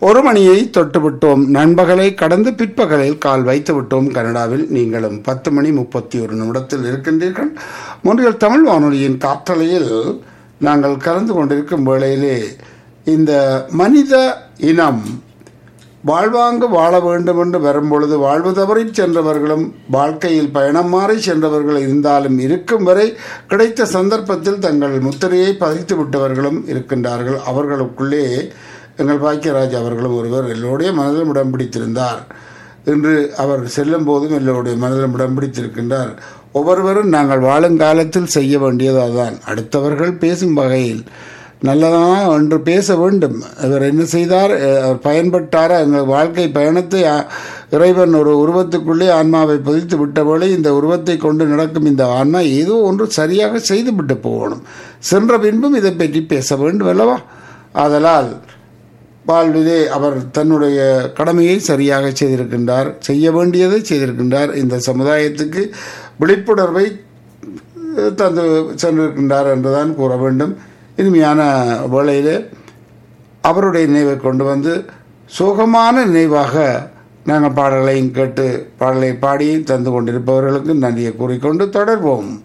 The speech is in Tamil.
ஒரு மணியை தொட்டுவிட்டோம் நண்பகலை கடந்து பிற்பகலில் கால் வைத்து விட்டோம் கனடாவில் நீங்களும் பத்து மணி முப்பத்தி ஒரு நிமிடத்தில் இருக்கின்றீர்கள் முன்றில் தமிழ் வானொலியின் காற்றலையில் நாங்கள் கலந்து கொண்டிருக்கும் வேளையிலே இந்த மனித இனம் வாழ்வாங்கு வாழ வேண்டும் என்று வரும்பொழுது வாழ்வு தவறிச் சென்றவர்களும் வாழ்க்கையில் பயணம் மாறி சென்றவர்கள் இருந்தாலும் இருக்கும் வரை கிடைத்த சந்தர்ப்பத்தில் தங்கள் முத்திரையை பதித்து விட்டவர்களும் இருக்கின்றார்கள் அவர்களுக்குள்ளே எங்கள் பாக்கியராஜ் அவர்களும் ஒருவர் எல்லோருடைய மனதிலும் இடம் பிடித்திருந்தார் இன்று அவர் செல்லும் போதும் எல்லோருடைய மனதிலும் இடம் பிடித்திருக்கின்றார் ஒவ்வொருவரும் நாங்கள் வாழும் காலத்தில் செய்ய வேண்டியது அதுதான் அடுத்தவர்கள் பேசும் வகையில் நல்லதான ஒன்று பேச வேண்டும் இவர் என்ன செய்தார் அஹ் அவர் பயன்பட்டாரா எங்கள் வாழ்க்கை பயணத்தை அஹ், இறைவன் ஒரு உருவத்துக்குள்ளே ஆன்மாவை பதித்து விட்டபோல இந்த உருவத்தை கொண்டு நடக்கும் இந்த ஆன்மா ஏதோ ஒன்று சரியாக செய்துவிட்டு போகணும் சென்ற பின்பும் இதை பற்றி பேச வேண்டும் அல்லவா ஆதலால் வாழ்விலே அவர் தன்னுடைய கடமையை சரியாக செய்திருக்கின்றார் செய்ய வேண்டியதை செய்திருக்கின்றார் இந்த சமுதாயத்துக்கு விழிப்புணர்வை அஹ், தந்து சென்றிருக்கின்றார் என்றுதான் கூற வேண்டும் இனிமையான வேளையிலே அவருடைய நினைவை கொண்டு வந்து சோகமான நினைவாக நாங்கள் பாடல்களையும் கேட்டு பாடலை பாடி தந்து கொண்டிருப்பவர்களுக்கு நன்றியை கூறிக்கொண்டு தொடர்வோம்